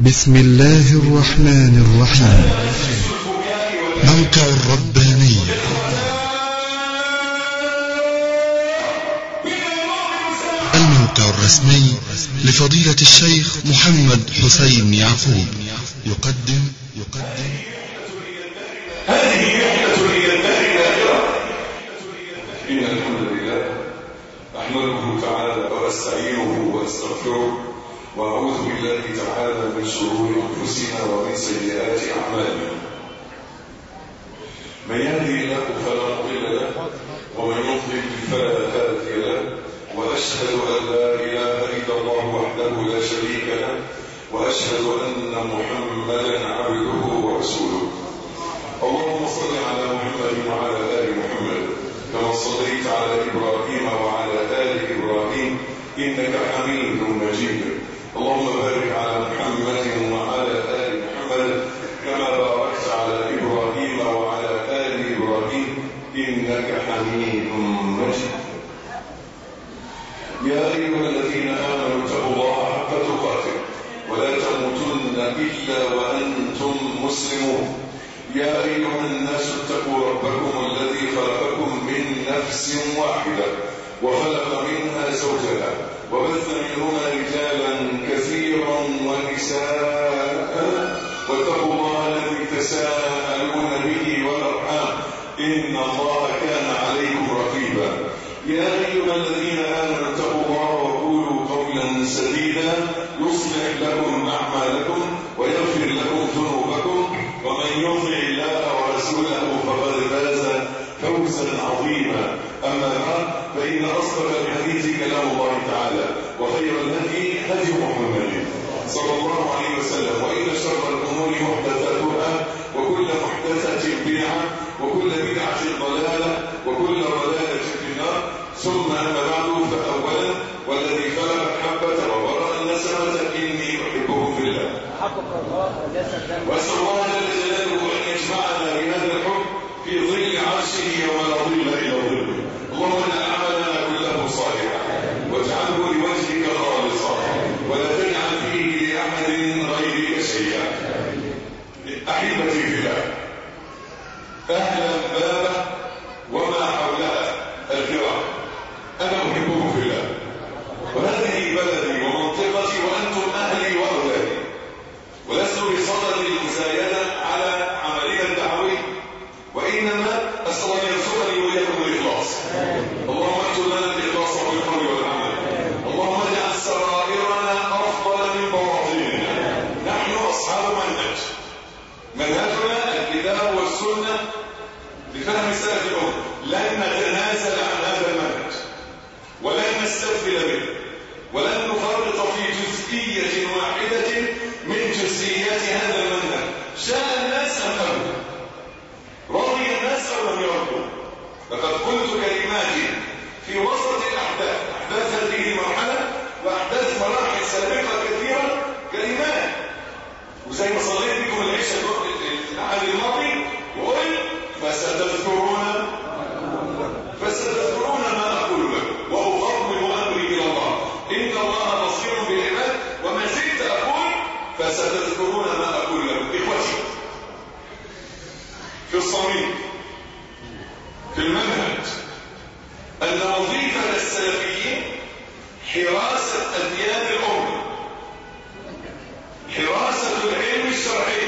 بسم الله الرحمن الرحيم موقع الربانية الموقع الرسمي لفضيلة الشيخ محمد حسين يعقوب يقدم يقدم هذه رحلة إلى الدار الآخرة إن الحمد لله أحمده تعالى وأستعينه وأستغفره وأعوذ بالله تعالى من شرور أنفسنا ومن سيئات أعمالنا من يهدي الله فلا مضل له ومن يضلل فلا هادي له وأشهد أن لا إله إلا الله وحده لا شريك له وأشهد أن محمدا عبده ورسوله اللهم صل على محمد وعلى آل محمد كما صليت على إبراهيم وعلى آل إبراهيم إنك حميد مجيد اللهم بارك على محمد وعلى آل محمد كما باركت على إبراهيم وعلى آل إبراهيم إنك حميد مجيد يا أيها الذين آمنوا اتقوا الله حق تقاته ولا تموتن إلا وأنتم مسلمون يا أيها الناس اتقوا ربكم الذي خلقكم من نفس واحدة وخلق منها زوجها وبث منهما رجالا كثيرا ونساء واتقوا الله الذي تساءلون به والأرحام إن الله كان عليكم رقيبا يا أيها الذين آمنوا اتقوا الله وقولوا قولا سديدا يصلح لكم أعمالكم ويغفر لكم ذنوبكم ومن يطع الله ورسوله فقد فاز فوزا عظيما اما بعد فان اصدق الحديث كلام الله تعالى وخير الهدي هدي محمد صلى الله عليه وسلم وان شر الامور محدثاتها وكل محدثه بدعه وكل بدعه ضلاله وكل ضلاله في النار ثم اما بعد فاولا والذي خلق الحبه وبرا النسمه اني احبه في الله حقق الله جسد واسال الله جل جلاله ان يجمعنا بهذا الحب في ظل عرشه يوم لا ظل الا ظله اللهم اجعل عملنا كله صالحا واجعله لوجهك خالصا ولا تجعل فيه لاحد غيرك شيئا احبتي في الله اهلا بابه وما حولها الكرام انا احبكم في الله وهذه بلدي ومنطقتي وانتم اهلي واولادي ولست بصدد المزايدة على عملنا الدعوي وإنما أسأل أن يرزقني وإياكم الإخلاص اللهم اكتب لنا الإخلاص في القول والعمل اللهم اجعل سرائرنا أفضل من بواطننا نحن أصحاب منهج منهجنا الكتاب والسنة بفهم سلف الأمة لن نتنازل عن هذا المنهج ولن نستغفل به ولن نفرط في جزئية واحدة من جزئيات هذا المنهج شاء الناس أم أبوا رضي الناس أو لم يرضوا لقد قلت كلماتي في وسط الأحداث أحداث هذه المرحلة وأحداث مراحل سابقة كثيرة كلمات وزي ما صليت بكم العشاء الأحد الماضي وقلت فستذكرون فستذكرون ما أقول لكم وأفضل أمري إلى الله إن الله بصير بالعباد وما زلت أقول فستذكرون ما أقول لكم إخوتي في الصميم في المنهج أن وظيفة السلفيين حراسة أديان الأمة حراسة العلم الشرعي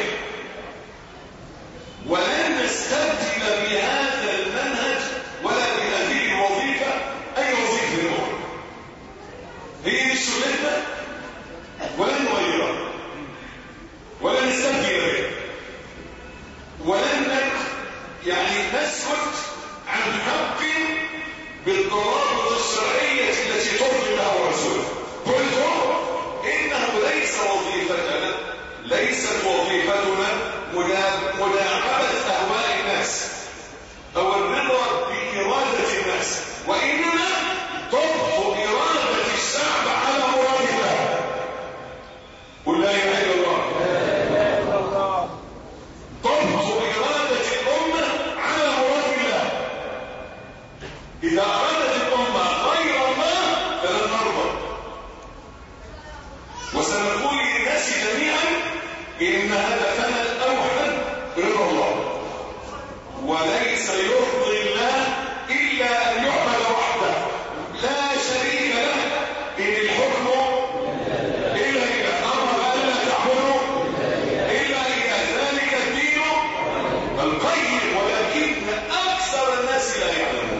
ولن نستبدل بهذا المنهج ولا بهذه الوظيفة أي وظيفة أخرى هي دي شغلتنا ولن نغيرها ولن نستبدل بها ولن يعني نسكت عن حق بالضوابط الشرعية التي ترضي الله ورسوله قلت إنه ليس وظيفتنا ليست وظيفتنا مداعبة أهواء الناس أو الرضا بإرادة الناس وإنما ضبط إرادة الشعب على مراد الله قل لا إله إلا الله ضبط إرادة الأمة على مراد الله إذا أرادت الأمة غير الله فلن نرضى وسنقول للناس جميعا إن هدفنا الأوحد رضا الله وليس يرضي الله إلا أن يعبد وحده لا شريك له إن الحكم إلا إذا أمر ألا تعبدوا إلا إذا ذلك الدين القيم ولكن أكثر الناس لا يعلمون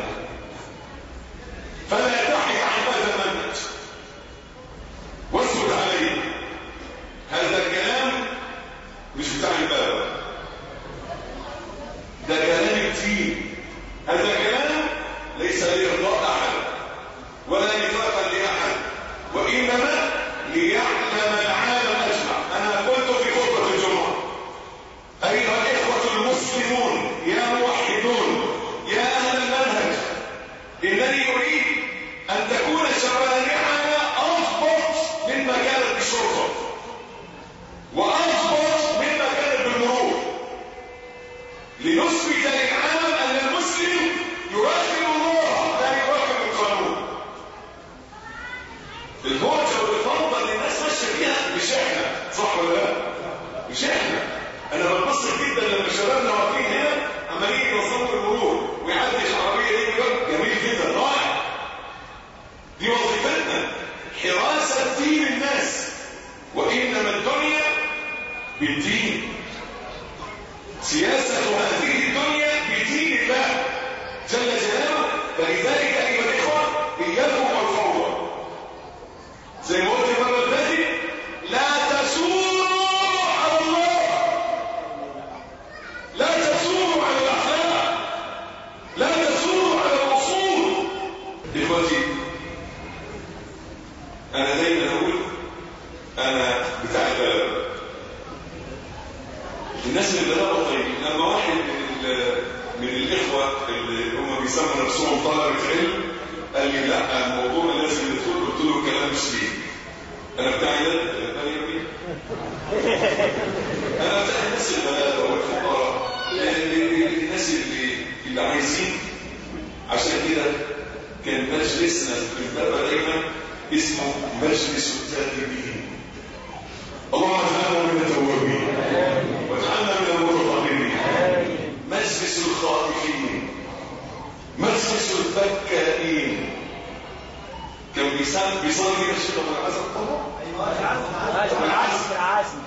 فلا تحي عن هذا المنهج واسكت عليه هذا الكلام مش بتاع الباب ده كلام الدين هذا كلام ليس لإرضاء أحد ولا نفاقا لأحد وإنما ليعلم العالم أجمع أنا قلت في خطبة الجمعة أيها الإخوة المسلمون يا موحدون يا أهل المنهج إنني أريد أن تكون شوارعنا أضبط مما كانت بالشرطة وأضبط مما كانت بالمرور لنثبت للعالم أن المسلم يراقب الله لا يراقب القانون المعجب والفوضى اللي الناس ماشيه فيها مش احنا صح ولا لا؟ مش احنا انا بتبسط جدا لما شبابنا واقفين هنا عمالين ينظموا المرور ويعدي العربيه دي بجد جميل جدا رائع دي وظيفتنا حراسه دين الناس وانما الدنيا بالدين سياسه هذه الدنيا بدين الله جل جلاله فلذلك ايها الاخوه اياكم والفوضى زي ما قلت المره اللي فاتت لا تسوروا على الله لا تسوروا على الاخلاق لا تسوروا على الاصول اخوتي انا دايما اقول انا بتاع البلد الناس اللي بلغوا طيب لما واحد من ال- من الاخوه اللي هم بيسموا نفسهم طلبه علم قال لي لا الموضوع لازم ندخل قلت له الكلام مش فيه انا بتاع ده قال لي مين؟ انا بتاع الناس البلد والفقراء ال- ال- الناس اللي اللي عايزين عشان كده كان مجلسنا في البلد دايما اسمه مجلس التائبين اللهم اجعلنا من التوابين واجعلنا من المتطهرين مجلس الخائفين مجلس البكائين كان بيسال بيصلي كده الشيخ ابو الحسن طبعا العاصم العاصم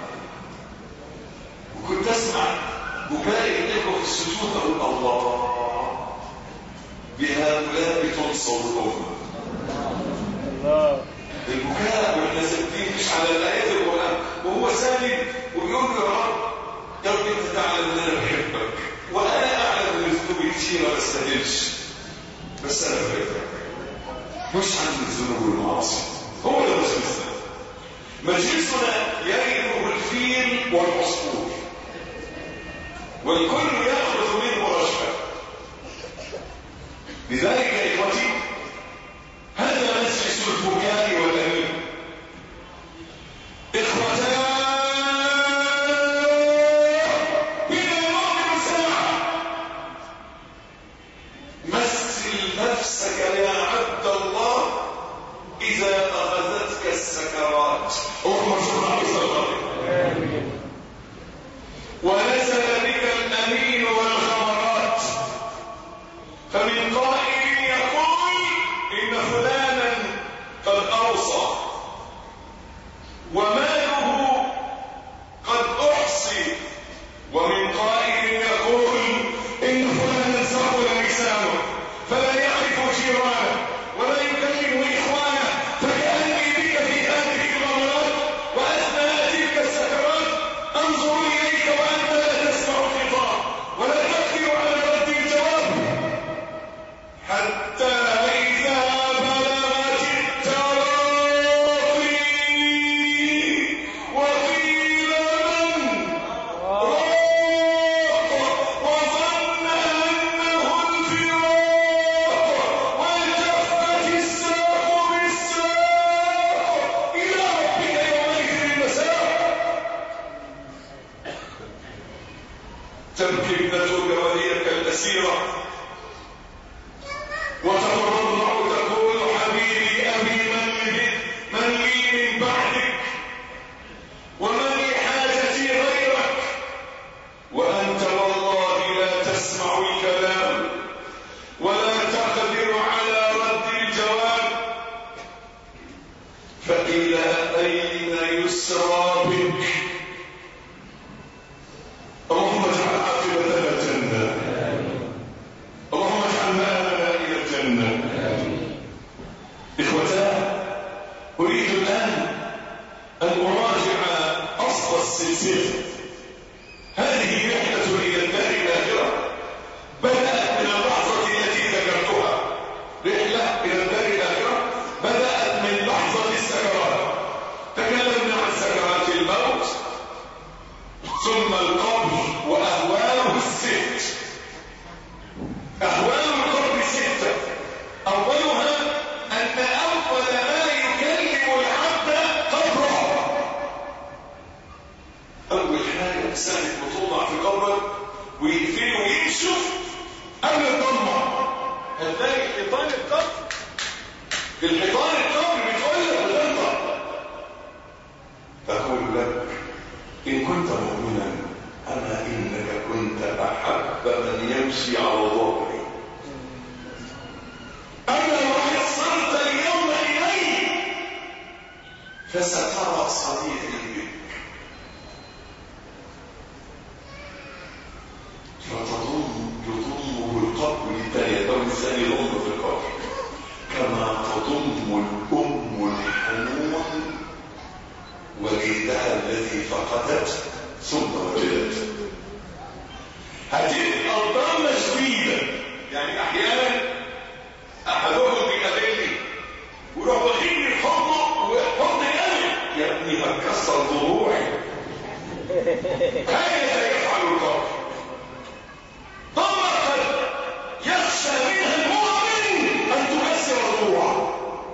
وكنت اسمع بكاء الاخوه في السجود اقول الله بهؤلاء بتنصر الامه الله البكاء واحنا ساكتين مش على الايات القران وهو سالم وبيقول له يا رب يا رب انت تعلم ان انا بحبك وانا اعلم ان ذنوبي كتير ما بستاهلش بس انا بحبك مش عن الذنوب والمعاصي هو ده مجلسنا مجلسنا يرثه الفيل والعصفور والكل ياخذ منه رشفه لذلك يا اخوتي هذا مجلس البكاء والأنين إخوتان بنا نؤمن الساعة مثل نفسك يا عبد الله إذا أخذتك السكرات أمر شرع صلى ونزل بك الأمين والغمرات فمن قائل يقول إن فلانا قد أوصى وماله قد أحصي ومن قائل يقول إن فلانا ثقل لسانه فلا يعرف جيرانه ولا يكلم إخوانه فكأني بك في هذه الغمرات وأثناء تلك السكرات أنظر إليك وأنت لا تسمع الخطاب ولا تقدر على رد الجواب حتى إذا بلغت التراقي وقيل من راق وظن أنه الفراق والتفت الساق بالساق إلى ربك يومئذ المساق تبكي ابنتك وهي كالأسيرة وتتضرع تقول حبيبي أبي من لي من لي من بعدك ومن لحاجتي بك اللهم اجعل عاقبتنا الجنة اللهم اجعل مآلنا إلى الجنة إخوتاه أريد الآن أن أراجع أصل السلسلة هذه رحلة إلى الدار الآخرة بدأت من اللحظة التي ذكرتها رحلة إلى الدار الآخرة بدأت من لحظة السكرات تكلمنا عن سكرات الموت ثم القبر وأهواله الست أهوال القبر ستة أولها أن أول ما يكلم العبد قبره أول حاجة سنة بتوضع في قبرك ويقفله ويكشف قبل الضمة هتلاقي حيطان القبر الحيطان القبر بتقول لك بتنطق تقول لك إن كنت مؤمنا أما إنك كنت أحب من يمشي على ظهري أما وحصلت اليوم إلي فسترى صديقي بك فتضم يضمه القبر للثانية أو الثاني الأم في القبر كما تضم الأم الحنون وليدها الذي فقدت ثم وجدت هذه الأوطان شديدة يعني أحيانا أحدهم بيقابلني ويروح واخدني في حضنه ويحضني أنا يا ابني هتكسر ضلوعي هكذا يفعل القبر طبقا يخشى منها المؤمن أن تكسر ضلوعه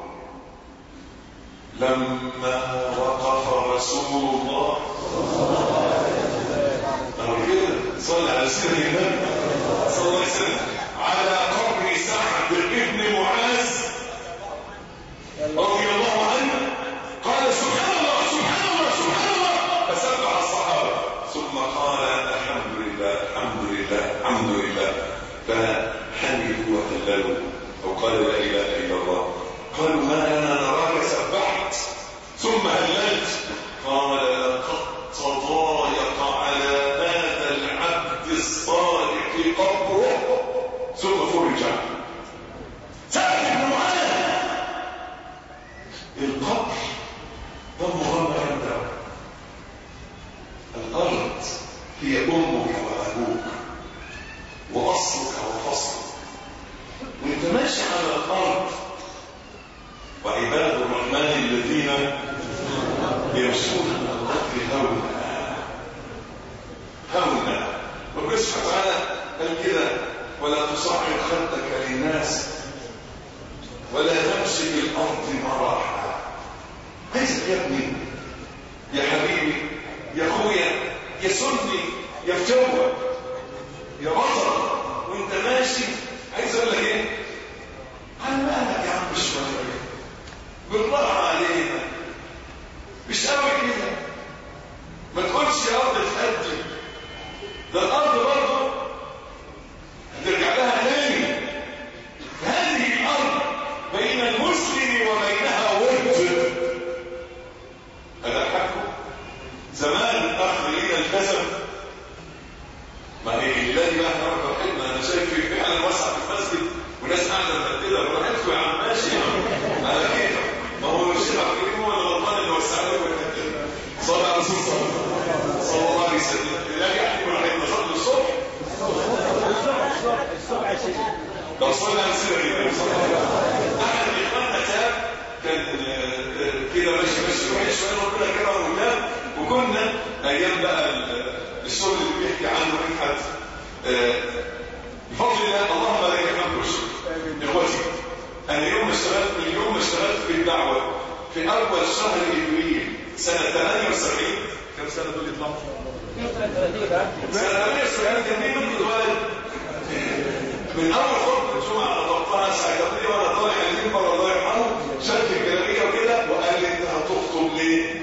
لما وقف رسول الله أو كده صلى على سيدنا النبي صلى الله عليه وسلم على قبر سعد بن معاذ رضي الله عنه قال سبحان الله سبحان الله سبحان الله فسبح الصحابة ثم قال الحمد لله الحمد لله الحمد لله فحمدوا وهللوا أو قال لا إله إلا الله قالوا ما لنا نراك سبحت ثم هللت قال لقد تضايق على هذا العبد الصالح قبره ثم فرج عنه سعد بن معاذ القبر ده مغامرة عنده الأرض هي أمك وأبوك وأصلك وفصلك وانت ماشي على الأرض وعباد الرحمن الذين يمشون على الأرض هونا هونا ربنا سبحانه وتعالى قال كده ولا تصعد خدك للناس ولا تمشي في الأرض مراحا عايزك يا ابني يا حبيبي يا اخويا يا سني يا فتوة يا بطل وانت ماشي عايز اقول لك ايه على مالك يا عم شويه بالراحه علينا مش قوي كده ما تقولش يا ارض تهدي ده الارض برضه هترجع لها تاني هذه الارض بين المسلم وبينها ورد أضحككم زمان اخ لينا التزم ما هي الذي بقى احنا راحتنا انا شايف في فعلا واسع في المسجد وناس قاعده مبدله براحتكم يا عم ماشي يا عم على كيفك ما هو الشيخ عبد الكريم هو اللي غلطان اللي وسع لكم المبدله صلى على الرسول صلى الله عليه وسلم لا يعني براحتنا صلوا الصبح الصبح الصبح شيء لو صلى على سيدنا احد اخواننا تاب كان آه، كده ماشي ماشي وحش شويه ربنا كرمه وتاب وكنا ايام بقى ال- الشغل اللي بيحكي عنه رفعت آه، بفضل الله اللهم لك الحمد والشكر اخوتي انا يوم ما اشتغلت من يوم ما اشتغلت في الدعوه في اول شهر ابريل سنه 78 كم سنه دول يطلعوا؟ 32 بقى سنه 78 كان مين ممكن يتولد؟ من اول خطبه الجمعه طبقها ساعتين وانا طالع المنبر الله يرحمه شد الجلابيه وكده وقال لي انت هتخطب ليه؟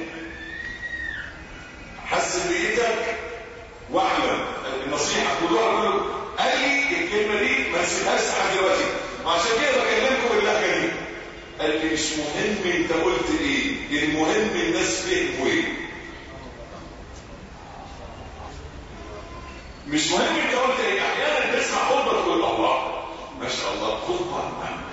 حسن بايدك واعلم النصيحه كل واحد يقول له قال لي الكلمه دي ما تسيبهاش لحد دلوقتي وعشان كده بكلمكم باللهجه دي قال لي مش مهم انت قلت ايه المهم الناس فهموا ايه مش مهم انت قلت ايه احيانا تسمع خطبه تقول الله ما شاء الله خطبه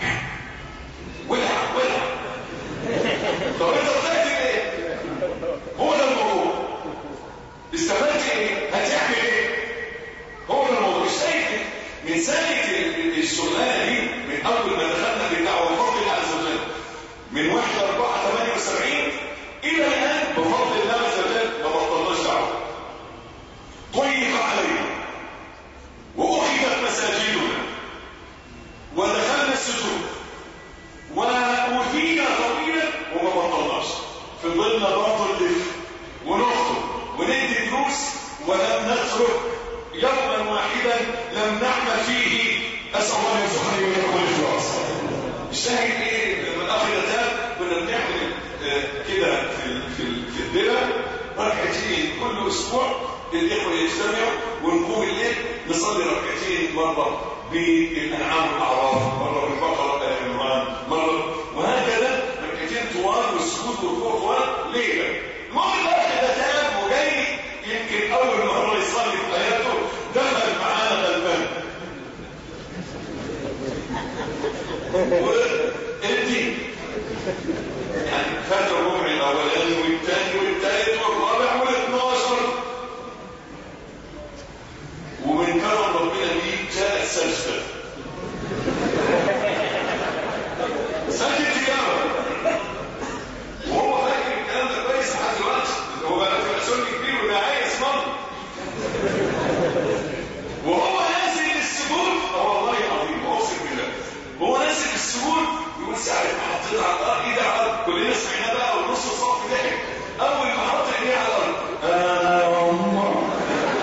ولع ولع طب انت طلعت ايه هو ده الموضوع استفدت ايه هتعمل ايه هو ده الموضوع مش شايف من سنه الشغلانه دي من اول ما دخلنا في الدعوه بفضل الله عز وجل من 1 4 78 الى الان بفضل الله عز وجل ما بطلناش دعوه ضيق علينا واخذت مساجدنا ودخلنا السجود وأوتينا طويلا وما بطلناش فضلنا برضه نلف ونخطب وندي دروس ولم نترك يوما واحدا لم نعمل فيه اسال الله ان يرزقني ويرزقكم الاخلاص الشاهد ايه لما الاخ تاب كنا بنعمل آه، كده في ال- في ال- في الدرع ركعتين كل اسبوع الاخوه يجتمعوا ونقوم الليل نصلي ركعتين مره بالانعام والاعراف مره بالبقره ال عمران مره وهكذا ركعتين طوال والسجود والركوع طوال ليله المهم الاخ ده تاب وجاي يمكن اول مره يصلي في حياته دخل معانا غلبان وانت يعني فات الربع الاولاني والثاني والثالث والرابع والاثناشر ومن كرم ربنا ليه جاءت سجده سجد تجاره وهو فاكر الكلام ده كويس لحد دلوقتي هو بقى في سن كبير وداعيه اسمه وهو نازل السجود اه والله العظيم اقسم بالله هو نازل السجود يقول ساعه ما حطيت على الارض ايدي على الارض كلنا سمعنا بقى والنص الصف ضحك اول ما حط ايديه على الارض آه الله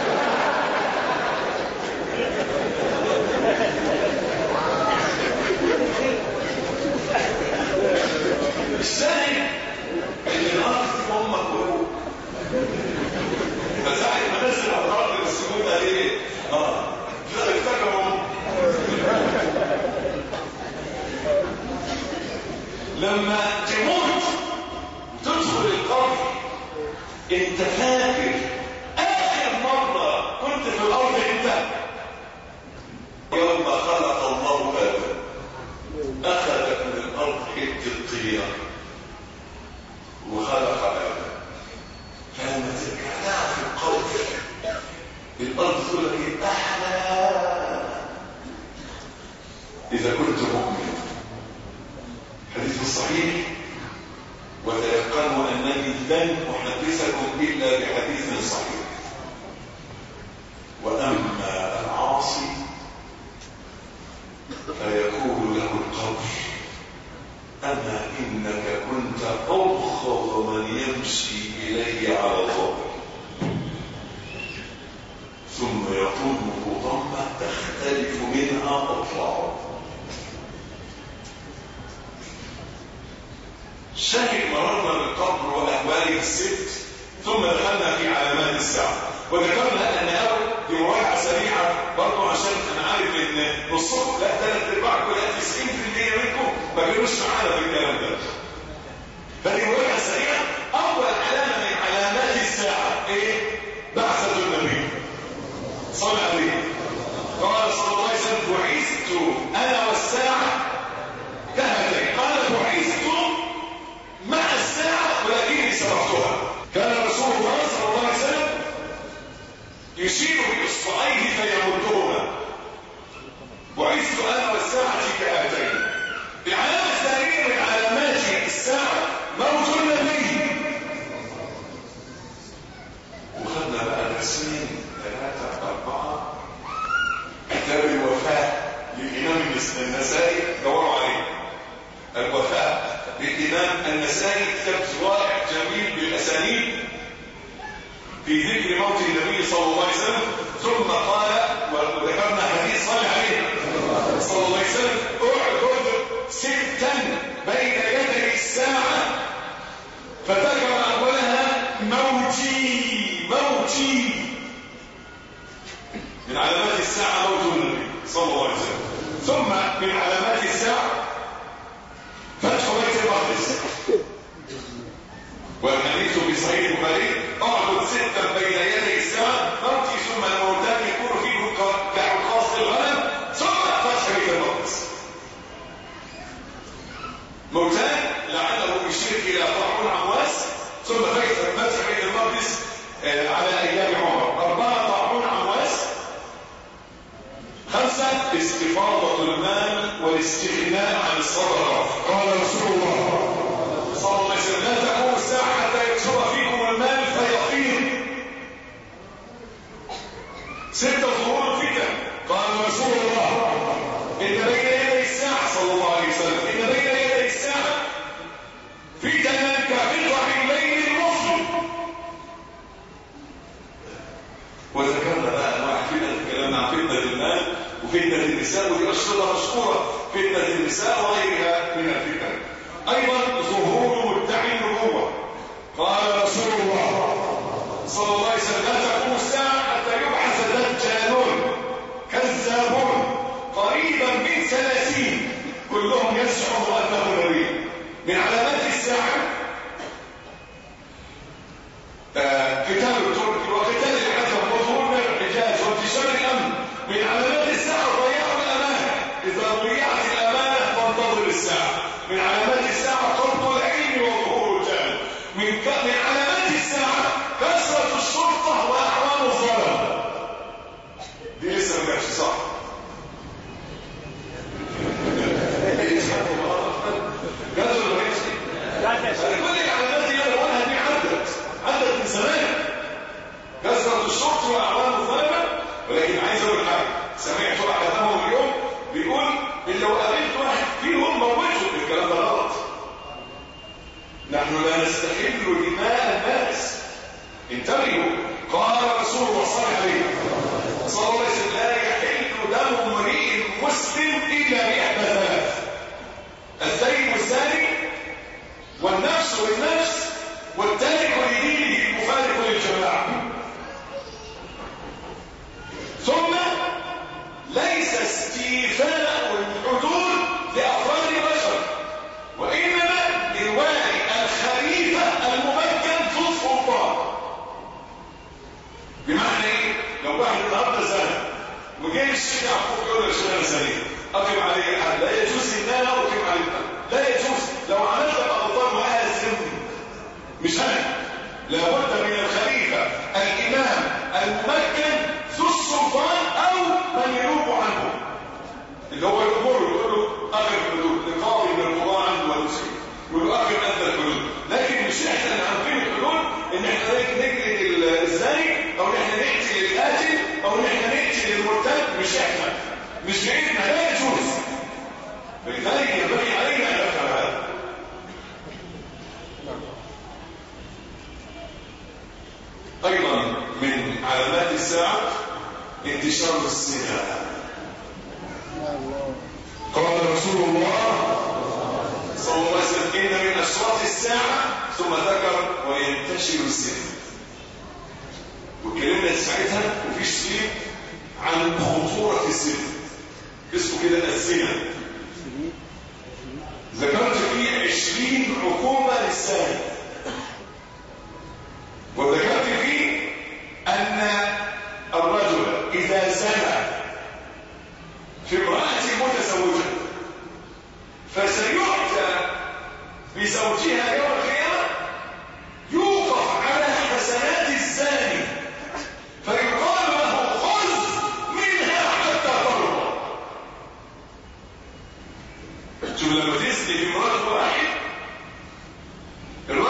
الشاهد ان الارض في امك وابوك فساعة ما نزل على الارض السجود قال ايه؟ اه لا افتكروا لما تموت تدخل القبر انت فاكر اخر مرة كنت في الارض امتى؟ يوم خلق الله ادم اخذت من الارض حته طيره وخلق ادم فلما ترجع لها في القبر الارض تقول لك ايه احلى اذا كنت مؤمن حديث الصحيح وتيقنوا انني لن احدثكم الا بحديث صحيح واما العاصي فيقول له القبر اما انك كنت ابغض من يمشي الي على ظهر ثم يطوله ضمه تختلف منها اطلعه شاهد مررنا بالقبر واهواله الست ثم دخلنا في علامات الساعه وذكرنا ان اول دي مراجعه سريعه برضه عشان انا عارف ان نصكم لا ثلاث ارباعكم لا 90% منكم ما كانوش معانا في الكلام ده فدي مراجعه سريعه اول علامه من علامات الساعه ايه؟ بعثه النبي صلى عليه قال صلى الله عليه وسلم بعثت انا والساعه كهاتين قال بعثت مع الساعة ولكني سبقتها كان رسول الله صلى الله عليه وسلم يشير بإصبعيه فيمدهما بعثت أنا والساعة كهاتين العلامة الثانية من علامات الساعة موت النبي وخدنا بقى درسين ثلاثة أربعة كتاب الوفاة للإمام النسائي دوروا عليه الوفاء للإمام النسائي كتاب رائع جميل بالأسانيد في ذكر موت النبي صلى الله عليه وسلم ثم قال وذكرنا حديث صالح عليه صلى الله عليه وسلم اعبد ستا بين يدي الساعة فذكر أولها موتي موتي من علامات الساعة موت النبي صلى الله عليه وسلم ثم من علامات الساعة فتح بيت المقدس والحديث في صحيح البخاري اعبد ستا بين يدي الساعه موتي ثم الموتان يكون آه، على ايام عمر اربعه طاعون عمواس خمسه استفاضه المال والاستغناء عن الصدقه قال رسول الله صلى الله عليه وسلم لا تقوم الساعه حتى يكثر فيكم المال فيطير ستة ظهور الفتن قال رسول الله إن بين يدي الساعة صلى الله عليه وسلم إن بين يدي الساعة فتنا كقطع الليل المظلم وذكرنا بقى انواع فتن اتكلمنا عن فتنة المال وفتنة النساء ودي أشرطة مشهورة فتنة النساء وغيرها من الفتن أيضا ظهور مدعي النبوة قال رسول الله صلى الله عليه وسلم لا تقوم الساعة حتى يبعث دجالون كذابون قريبا من ثلاثين كلهم يزعم أنه نبي من علامات الساعة آه، قتال الترك وقتال العجم وظهور من الحجاج وانتشار الأمن من علامات الساعة ضياع الأمانة إذا ضيعت الأمانة فانتظر الساعة من علامات الساعة طرد العلم وظهور الجهل من ك... من علامات الساعة كثرة الشرطة وأعوان الظلم دي لسه ما جاتش صح جاتش ولا ما جاتش؟ لا تشرك يعني كل العلامات دي انا بقولها دي عدت عدت من زمان كثرة الشرط واعوان الظلمة ولكن عايز اقول حاجة سمعت احدهم اليوم بيقول ان لو قابلت واحد فيهم موته الكلام ده غلط نحن لا نستحل دماء الناس انتبهوا قال رسول الله صلى الله عليه وسلم صلى الله عليه وسلم لا يحل دم امرئ مسلم الا باحدى ثلاث الثيب الزاني والنفس والنفس والتارك لدينه المفارق للجماعة ثم ليس استيفاء الحدود لأفراد البشر وإنما لوالي الخليفة الممكن ذو السلطان بمعنى ايه؟ لو واحد النهارده زنى وجاي الشيخ يعقوب يقول لك شغال زني اقم عليه الحد لا يجوز ان انا اقيم عليه الحد لا يجوز لو عملت غلطان وانا ذنبي مش انا لابد من الخليفه الامام الممكن ذو السلطان او من ينوب عنه اللي هو الامور يقول له اخر الحدود لقاضي من القضاء عنده والمسلم يقول له اخر ادنى الحدود لكن مش احنا اللي عارفين الحدود ان احنا نجلد الزاني او ان احنا نقتل القاتل او ان احنا نقتل المرتد مش احنا مش بايدنا لا يجوز فلذلك ينبغي علينا ان نفهم هذا ايضا من علامات الساعه انتشار الزنا قال رسول الله صلى الله عليه وسلم ان من اشراط الساعه ثم ذكر وينتشر الزنا واتكلمنا ساعتها وفي شريط عن خطوره الزنا اسمه كده الزنا ذكرت فيه عشرين عقوبه للسنه وذكرت فيه ان الرجل اذا زنى في امرأة متزوجة فسيؤتى بزوجها يوم القيامة يوقف على حسنات الزاني فيقال له خذ منها حتى ترضى شوف لما تزني في امرأة واحد الرجل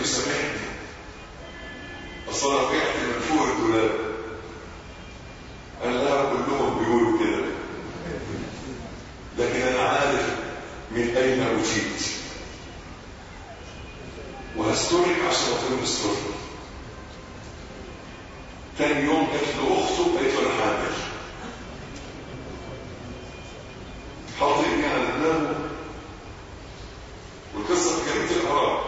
سامحني اصل انا وقعت من فوق الدولاب قال لها كلهم بيقولوا كده لكن انا عارف من اين اتيت وهسترك عشان ربنا يسترك تاني يوم جت له اخته قالت له انا حامل حط ايديها على دماغه والقصه في جريده الاهرام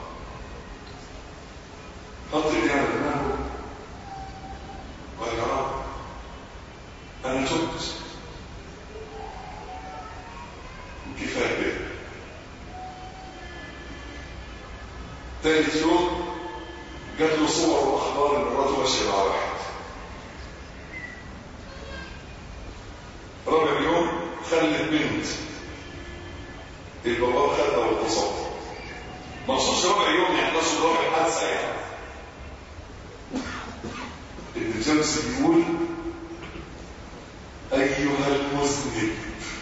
حط ايديها على دماغه وقال يا رب انا تبت وكفايه كده ثالث يوم جات له صور واخبار ان مراته ماشيه مع واحد رابع يوم خلت بنت البابا خدها واتصل مخصوص رابع يوم يعني نص رابع حادثه يعني ابن جمس بيقول ايها المذنب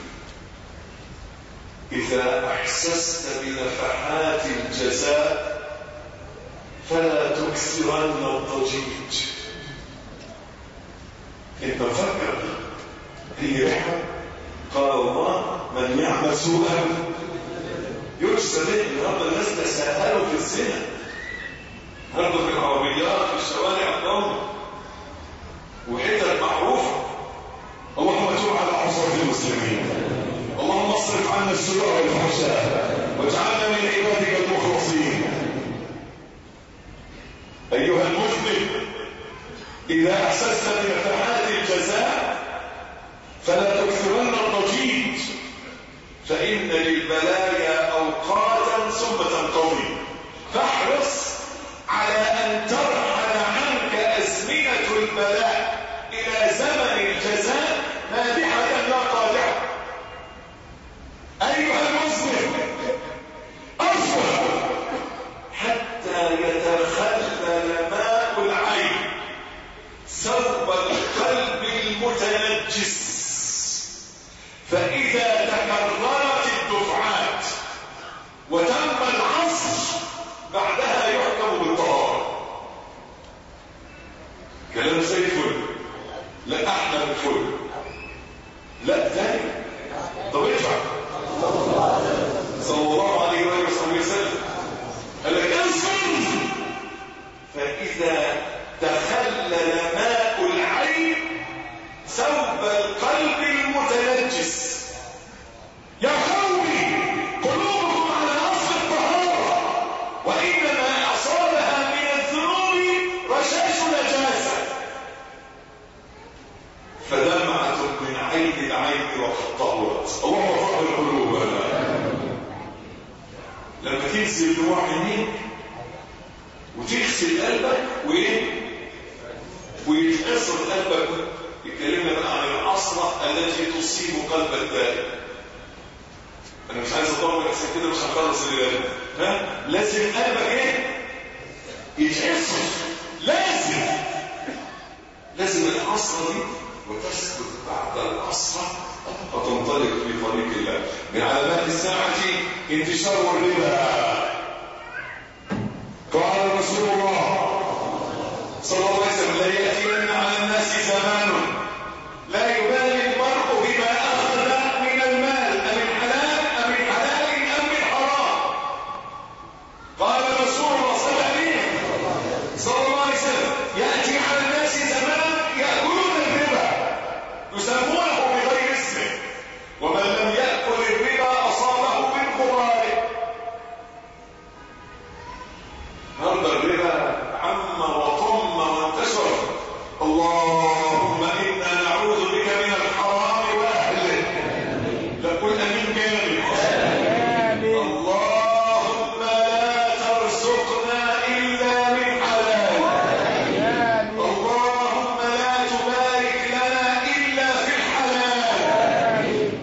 اذا احسست بنفحات الجزاء فلا تكثرن الضجيج انت مفكر هي رحمه قال الله من يعمل سوءا يجزى به النهارده الناس تساهلوا في الزنا النهارده في العربيات في الشوارع الضوء وحتت معروفه اللهم تب على عصاة المسلمين اللهم اصرف عنا السوء والفحشاء واجعلنا من عبادك المخلصين ايها المذنب اذا احسست بنفحات الجزاء فلا تكثرن الضجيج فان للبلايا اوقاتا ثم تنقضي فاحرص على ان ترحل عنك ازمنه البلاء الى زمن الجزاء مادحه لا قادحه ايها المذنب اصبر حتى يتخلل ماء العين ثوب القلب المتنجس فإذا تكررت الدفعات وتم العصر بعدها يحكم بالطهارة كلام زي الفل لا احلى من الفل لا تاني طب ادفع صلى الله عليه وآله وسلم قال لك اصبر فإذا تخلل ماء العين ثوب القلب المتنجس يا قومي قلوبكم على اصل الطهاره وانما اصابها من الذنوب رشاش نجاسه فدمعت من عين العين وقد طهرت اللهم طهر قلوبنا لما تنزل دموع عينيك وتغسل قلبك وايه ويتأثر قلبك يكلمنا بقى عن العصرة التي تصيب قلب التائب انا مش عايز اطول عشان كده مش هخلص الليله ها لازم قلبك ايه يتأثر لازم لازم العصرة دي وتثبت بعد العصرة وتنطلق في طريق الله من علامات الساعة انتشار الربا قال رسول الله صلى الله عليه وسلم لا يأتين على الناس زمان لا يبالي المرء بما أخذ من المال أم الحلال أم الحلال أم الحرام قال رسول الله صلى الله عليه صلى الله عليه وسلم يأتي على الناس زمان يأكلون الربا يسمونه بغير اسمه ومن لم يأكل الربا أصابه من قراره هرب الربا عم وطم وانتشر اللهم إنا نعوذ بك من الحرام وأهله لقل أمين جامد اللهم لا ترزقنا إلا من حلال اللهم لا تبارك لنا إلا في الحلال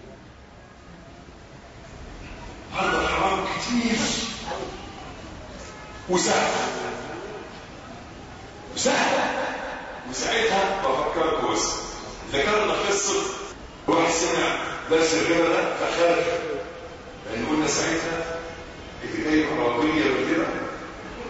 هذا الحرام كتير وسهل وسهل وساعتها بفكركم بس ذكرنا قصة واحد سمع درس الربا ده فخاف لأن قلنا ساعتها اللي جاي عربية بالربا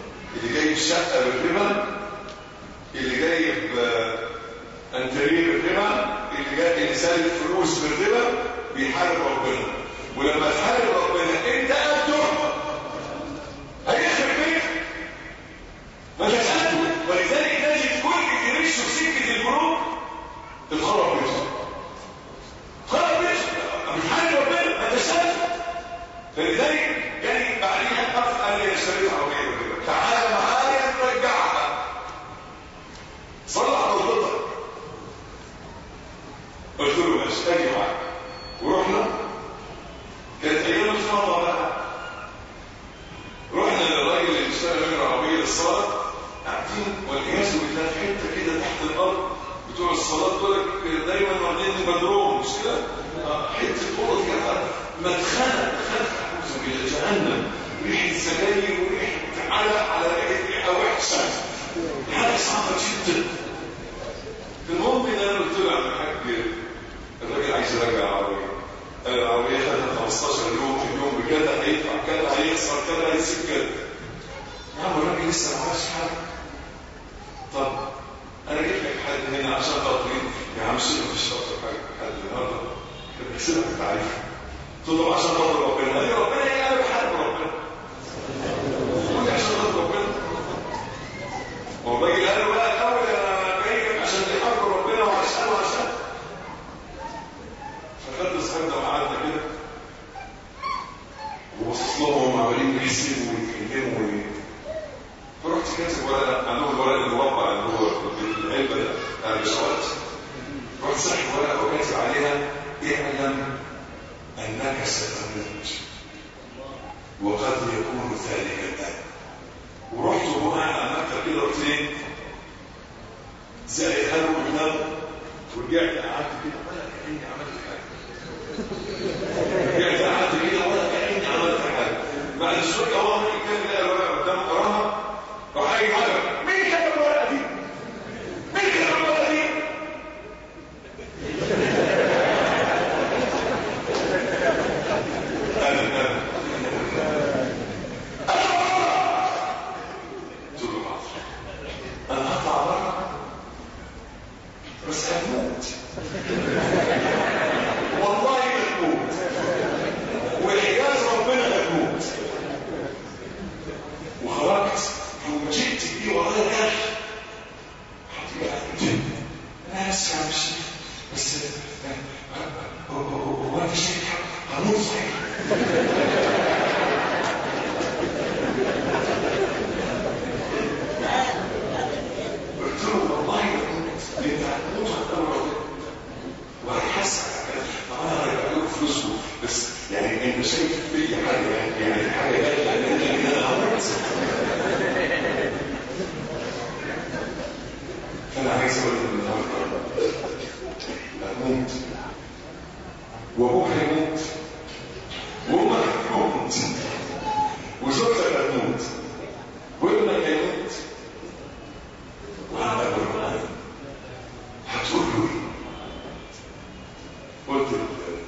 جايب شقه بالربا اللي جايب آه، انتريه بالربا اللي جاي اللي سالف فلوس بالربا بيحارب ربنا ولما تحارب ربنا انت قده هيخرب بيتك ما انت قده ولذلك تجد كل اللي مشوا في سكه البنوك اتخرب بيته خرب بيته بيحارب ربنا ما انت شايف فلذلك يعني بعدين اقف قال لي اشتريت عربيه بالربا تعالى معايا نرجعها صلح غلطتك قلت له ماشي اجي معاك ورحنا كانت ايام الفضه بقى رحنا للراجل اللي اشترى منه عربيه للصلاه قاعدين والعياذ بالله في حته كده تحت الارض بتوع الصلاه دول دايما واخدين بدروم مش كده؟ آه، حته اوضه كده مدخله دخلت اعوذ بالله جهنم ريحه سجاير وريحه علق على ريحه ريحه وحشه حاجه صعبه جدا المهم ان انا قلت له يا عم الحاج الراجل عايز يرجع العربيه قال العربيه خدها 15 يوم في اليوم بكذا هيدفع كذا هيخسر كذا هيسيب كذا يا عم الراجل لسه ما عملش حاجه طب انا جيت لك حد هنا عشان خاطري يا عم شيل في الشرط حاجه حد النهارده كان بيحسبك التعريف قلت له عشان خاطر ربنا قال لي ربنا ايه انا بحارب ربنا قلت عشان خاطر ربنا هو الراجل قال له بقى الاول انا جاي لك عشان تحارب ربنا وعشان وعشان فخدت صاحبنا وقعدنا كده وبصيت لهم وهم عمالين يحسبوا ويتكلموا وي... فرحت كاتب ورقه عندهم الورق المربع اللي هو العلبه ده بتاع الاشارات رحت ساحب ورقه وكاتب عليها اعلم انك ستموت وقد يكون ذلك الان ورحت وقعد على المكتب كده قلت ايه زي هلو قدام ورجعت قعدت كده ولا كاني عملت حاجه رجعت قعدت كده ولا كاني عملت حاجه بعد شويه هو الراجل كان لقى الورقه قدام قراها راح قايل حاجه مين كتب الورقه دي؟ مين كتب الورقه دي؟ انا انا قلت له حاضر. انا هطلع بره بس هتموت والله هتموت والحجاز ربنا هتموت وخرجت وجئت بيه ورايا كشف انا بس يا عم الشيخ بس هو- هو هو انا في شيء هموت صحيح قلت له والله هتموت انت هتموت هتدور وهتحس انا هرجع له فلوسه بس يعني انت شايف في حاجه يعني يعني حاجه جايه يعني انت ان انا هموت فانا عايز اقول لك النهارده هتموت وابوك هيموت وامك هتموت وزوجتك هتموت وابنك هيموت وعلى ربنا هتقول له ايه؟ قلت لل-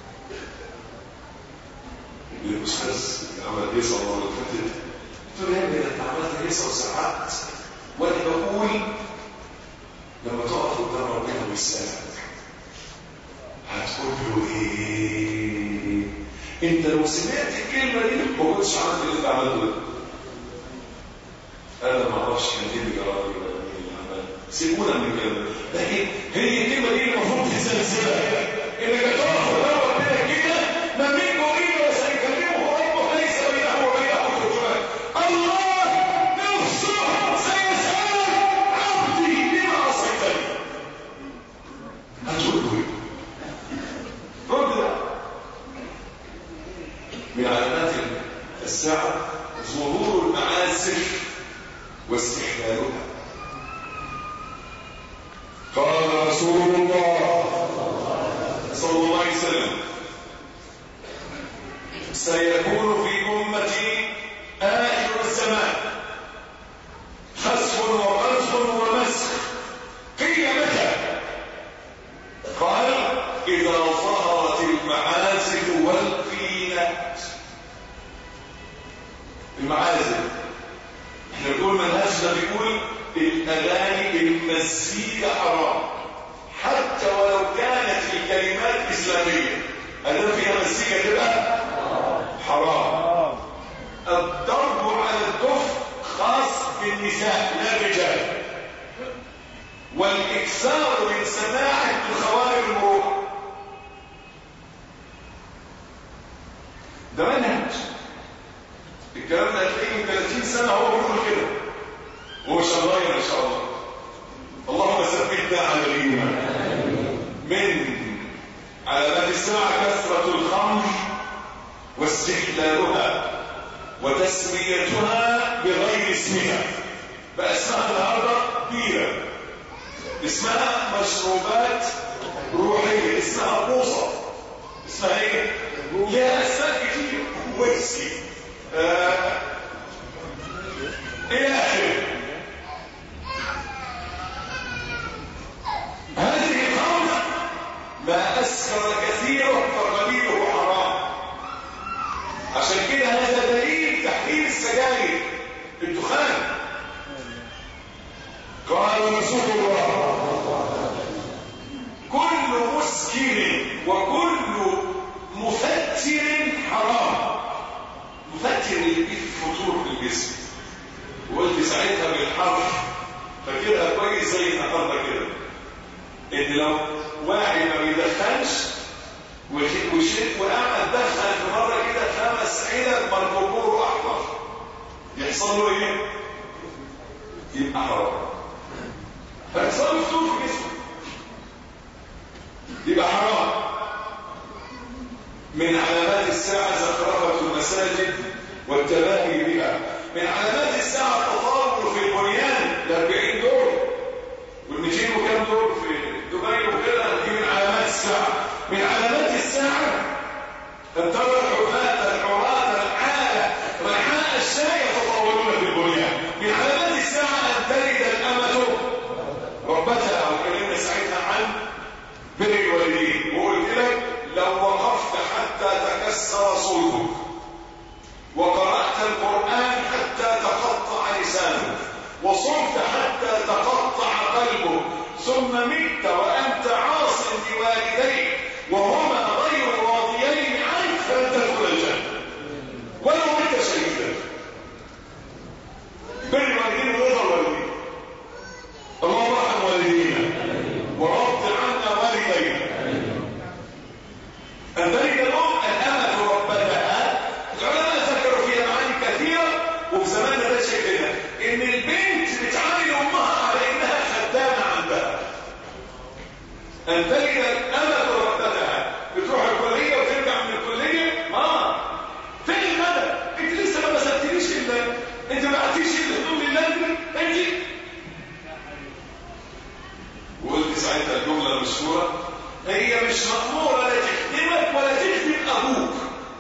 للاستاذ اللي عمل هيصه المره اللي فاتت قلت له يا ابني ده انت عملت هيصه وسرعت وانا بقول لما تقف قدام ربنا ويسالك هتقول له ايه؟ انت لو سمعت الكلمه دي ما كنتش عملت اللي انت عملته ده انا ما اعرفش كان ايه اللي جرى لي ولا مين اللي عمل سيبونا من الكلام ده لكن هي الكلمه دي اللي المفروض تسلسلها انك تقف قدام ربنا كده ما منكم الا سيكلمه ربه ليس بينه وبينه ترجمان الله نفسه سيسالك عبدي لما عصيتني هتقول له ايه؟ رد بقى من علامات الساعه ظهور المعازف واستحلالها قال رسول الله صلى الله عليه وسلم سيكون في أمتي آخر الزمان خسف وقذف ومسخ قيل متى قال إذا ظهرت المعازف والقينات المعازف احنا بنقول من المزيكا حرام حتى ولو كانت الكلمات إسلامية أدام فيها مزيكا تبقى حرام الضرب على الكفر خاص بالنساء لا الرجال والإكثار من سماع من خوارج المروءة ده منهج الكلام ده هتلاقيه من 30 سنة هو بيقول كده وهو شغال ان شاء الله اللهم ثبتنا على الايمان من علامات الساعة كثرة الخمر واستحلالها وتسميتها بغير اسمها بقى اسمها النهارده بيرة اسمها مشروبات روحية اسمها بوصة اسمها ايه؟ ليها اسماء كتير ويسكي آه. الى اخره هذه الخمر ما اسكر كثيرا فقليله حرام عشان كده هذا دليل تحريم السجاير الدخان قال رسول الله كل مسكر وكل مفتر حرام مفتر اللي فيه فتور في الجسم وقلت ساعتها بالحرف فاكرها كويس زي النهارده كده ان لو واحد ما بيدخنش وشرب وقعد دخل في مره كده خمس علب مركبوره احمر يحصل له ايه؟ يبقى حرام فيحصل له فتور في جسمه يبقى حرام من علامات الساعة زخرفة المساجد والتباهي بها من علامات الساعة التطور في البنيان ل 40 دور وال 200 وكام دور في دبي وكده دي من علامات الساعة من علامات الساعة أن ترى الحفاة الحراة العالة رحاء الشاي يتطورون في البنيان من علامات الساعة أن تلد الأمة ربتها وكلمنا ساعتها عن بر الوالدين وقلت لك لو وقفت حتى تكسر صلبك وقرأت القرآن حتى تقطع لسانك وصمت حتى تقطع قلبك ثم مت وأنت عاص بوالديك وهما غير راضيين عنك فلن تدخل الجنة ولو مت شهيدا بر الوالدين ورضا الوالدين اللهم ارحم والدينا ورد عنا والدينا أن تلد الأم الأمة ربتها العلماء ذكروا فيها معاني كثيرة وفي زماننا ده شكلنا إن البنت بتعامل أمها على إنها خدامة عندها أن تلد الأمة ربتها بتروح الكلية وترجع من الكلية ماما فين المدى؟ أنت لسه ما بسلتنيش إلا أنت ما بعتيش الهدوم لله أنت وقلت ساعتها الجملة المشهورة هي مش مأمورة لا تخدمك ولا تخدم أبوك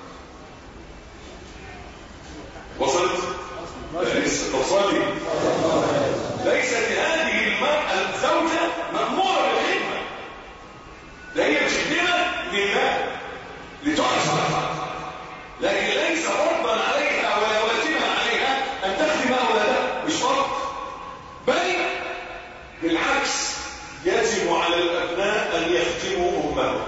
وصلت؟ لسه توصلي ليست هذه المرأة الزوجة مأمورة بالخدمة ده هي بتخدمك لله لتحفظ لكن ليس فرضا عليها ولا واجبا عليها أن تخدم أولادها مش فرض بل بالعكس يجب على الأبناء أن يخدموا أمهم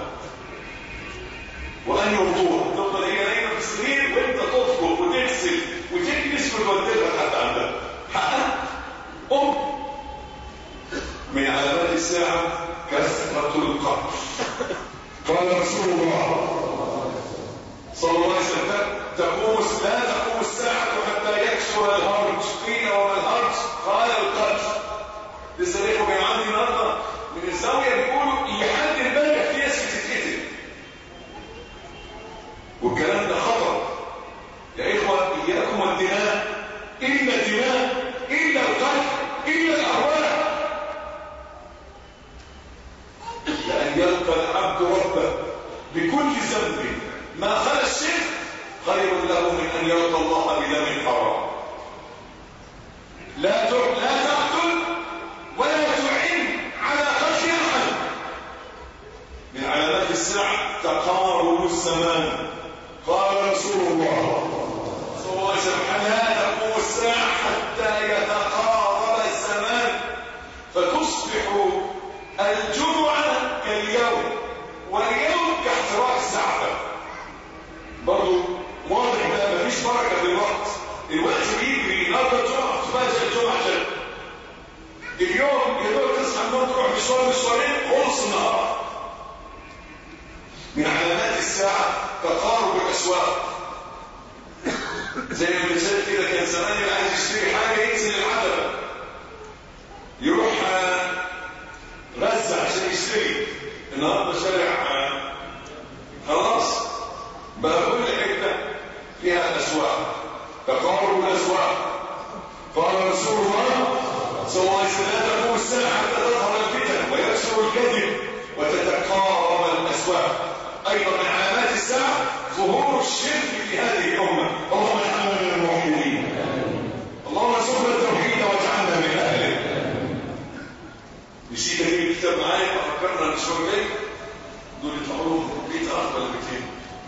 وأن يرضوها تفضل هي نايمة في السرير وأنت تطبخ وتغسل وتكنس وتوديها حتى عندها حقها أم من علامات الساعة كثرة القبر قال رسول الله صلى الله عليه وسلم تقوم لا تقوم الساعة حتى يكسر الهرج قيل وما الهرج قال القتل لسه الاخوه كانوا عندي النهارده من الزاويه بيقولوا لحد امبارح في ناس بتتقتل والكلام ده خطر يا اخوه اياكم والدماء الا الدماء الا القتل الا الاهواء لان يلقى العبد ربه بكل ذنب ما خلا الشرك خير له من ان يلقى الله بدم حرام لا لا تقتل ولا تعين على قتل احد من علامات الساعه تقارب الزمان قال رسول الله صلى الله عليه وسلم لا تقوم الساعه حتى يتقارب الزمان فتصبح اليوم يا دوب تصحى النوم تروح مشوار مشوارين خلص النهار من علامات الساعة تقارب الأسواق زي ما بنشاهد كده كان زمان اللي عايز يشتري حاجة ينزل العتبة يروح آه، غزة عشان يشتري النهارده شارع آه، خلاص بقى كل حتة فيها أسواق تقارب الأسواق قال رسول الله صلى الله عليه وسلم لا تقوم الساعة حتى تظهر الفتن ويكثر الكذب وتتقارب الأسواق أيضا من علامات الساعة ظهور الشرك في هذه الأمة اللهم اجعلنا من الموحدين اللهم ارزقنا التوحيد واجعلنا من أهله نسيت اجيب الكتاب معايا ففكرنا الاسبوع الجاي دول يطلعوا لهم بيت اخ ولا بيتين؟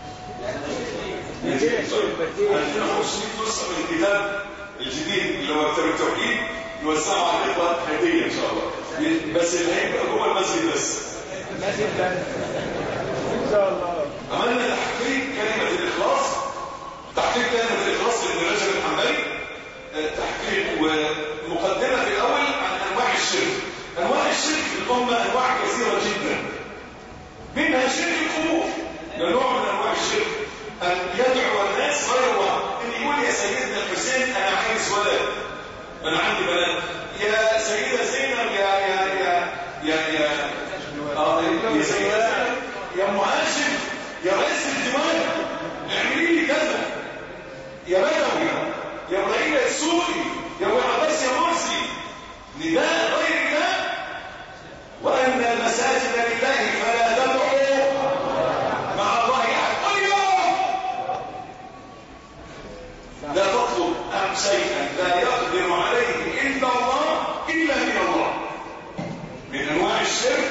عندنا 500 نسخه من الكتاب الجديد اللي هو كتاب التوحيد نوزعه على الاخوه هديه ان شاء الله بس اللي هيبقى جوه المسجد بس مسجد ان شاء الله عملنا تحقيق كلمه الاخلاص تحقيق كلمه الاخلاص لابن رجب الحنبلي آه، تحقيق ومقدمه في الاول عن انواع الشرك انواع الشرك في الامه انواع كثيره جدا منها شرك القبور ده نوع من انواع الشرك ان يدعو الناس غير الله ان يقول يا سيدنا الحسين انا عايز ولد انا عندي بنات يا سيده زينب يا يا يا يا يا اه يا سيده زينب يا ام هاشم يا رئيس الدماء اعملي لي كذا يا بدوي يا ابراهيم السوري يا ابو عباس يا مرسي نداء غير الله وان المساجد لله فلا تدعوا مع الله احد اليوم لا تطلب أم شيئا لا يقدر عليه الا الله الا من الله من انواع الشرك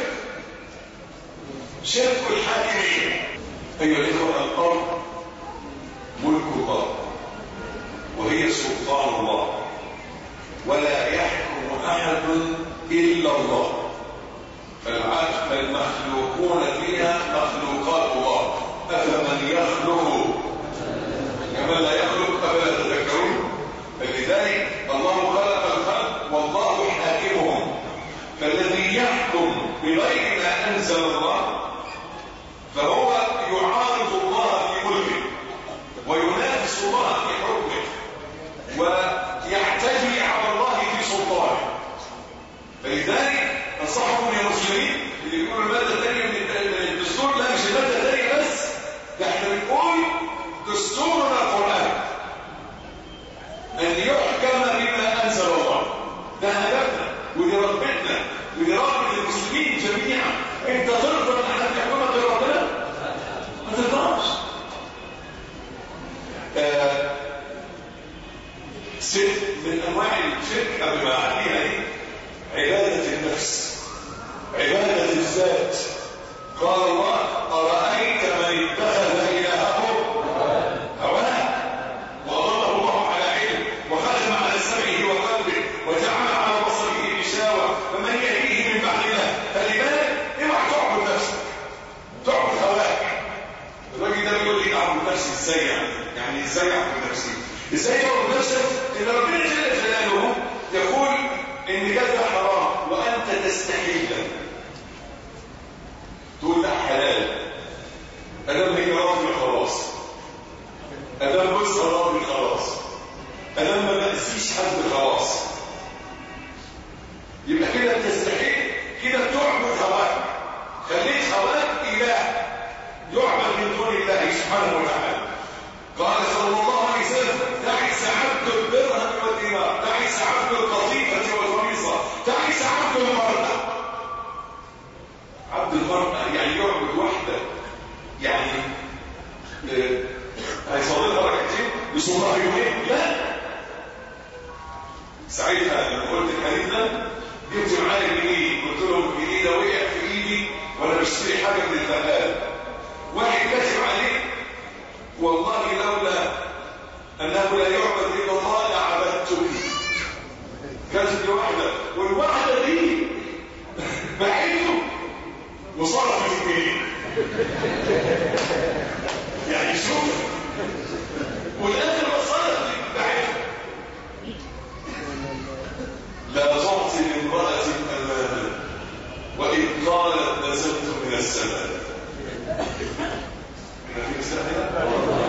شرك الحاكميه ايها الاخوه الارض ملك الله وهي سلطان الله ولا يحكم احد الا الله فالعالم المخلوقون فيها مخلوقات الله افمن يخلق كما لا يخلق افلا تذكرون فلذلك الله خلق الخلق والله حاكمهم فالذي يحكم بغير ما انزل الله فهو يعارض الله في ملكه وينافس الله في حكمه ويعتدي على الله في سلطانه فلذلك انصحكم يا مسلمين اللي بيقولوا الماده الثانيه من الدستور لا مش الماده الثانيه بس ده احنا بنقول دستورنا القران ان يحكم بما انزل الله ده هدفنا ودي رغبتنا ودي رغبه المسلمين جميعا انت ترضى ان احنا نحكمك بربنا ما ترضاش آه ست من انواع الشرك قبل ما اعديها دي عباده النفس عباده الذات قال الله ارايت من اتخذ الهه هواه واضله الله على علم وختم على سمعه وقلبه وجعل على بصره غشاوه فمن يهديه من بعد الله فلذلك اوعى تعبد نفسك تعبد هواك الراجل ده بيقول لي اعبد نفسي ازاي يعني يعني ازاي اعبد نفسي ازاي تعبد نفسك ان ربنا جل جلاله يقول ان كذا حرام وانت تستحيل تقول لا حلال ادام هي راضي خلاص ادام بص راضي خلاص ادام ما بأسيش حد خلاص يبقى كده تستحيل كده بتعبد هواك خليت هواك اله يعبد من دون الله سبحانه وتعالى قال صلى الله عليه وسلم تعس عبد الدرهم والدينار تعس عبد القطيفة والخميصة تعس عبد المرأة عبد المرأة يعني يعبد وحده يعني آه، هيصلي لها ركعتين يصلها يومين لا ساعتها لما قلت الحديث ده جبت معايا جنيه قلت لهم الجنيه ده وقع في ايدي وانا بشتري حاجه من البقال واحد كاتب عليه والله لولا انه لا يعبد الا الله لعبدته كانت واحده والواحده دي بعته وصرفت الجنيه يعني شوف والاخر وصلت بعته لا تعطي لامرأة قالت نزلت من السماء احنا في مساحة